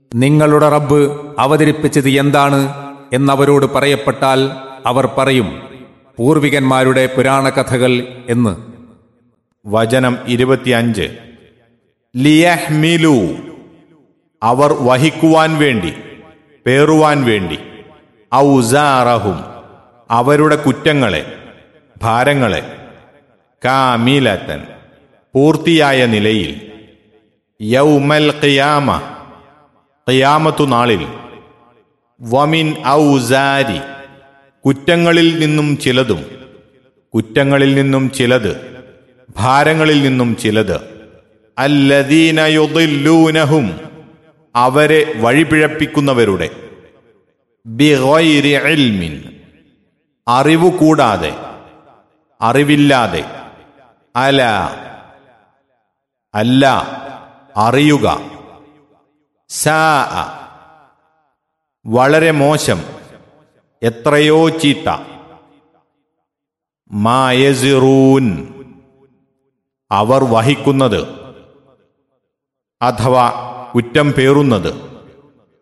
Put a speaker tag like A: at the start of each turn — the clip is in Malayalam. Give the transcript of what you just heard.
A: നിങ്ങളുടെ റബ്ബ് അവതരിപ്പിച്ചത് എന്താണ് എന്നവരോട് പറയപ്പെട്ടാൽ അവർ പറയും പൂർവികന്മാരുടെ പുരാണ കഥകൾ എന്ന്
B: വചനം ഇരുപത്തിയഞ്ച് ലിയഹ്മിലു അവർ വഹിക്കുവാൻ വേണ്ടി പേറുവാൻ വേണ്ടി ഔസാറഹും അവരുടെ കുറ്റങ്ങളെ ഭാരങ്ങളെ കാമീലത്തൻ പൂർത്തിയായ നിലയിൽ യൗമൽ ഖിയാമ ഖിയാമത്തു നാളിൽ വമിൻ ഔസാരി കുറ്റങ്ങളിൽ നിന്നും ചിലതും കുറ്റങ്ങളിൽ നിന്നും ചിലത് ഭാരങ്ങളിൽ നിന്നും ചിലത് അല്ലദീന യുദില്ലൂനഹും അവരെ വഴിപിഴപ്പിക്കുന്നവരുടെ ബിഗൈരി ഇൽമിൻ അറിവു കൂടാതെ അറിവില്ലാതെ അല അല്ല അറിയുക സാ വളരെ മോശം എത്രയോ ചീത്ത മായസിറൂൻ അവർ വഹിക്കുന്നത് അഥവാ കുറ്റം പേറുന്നത്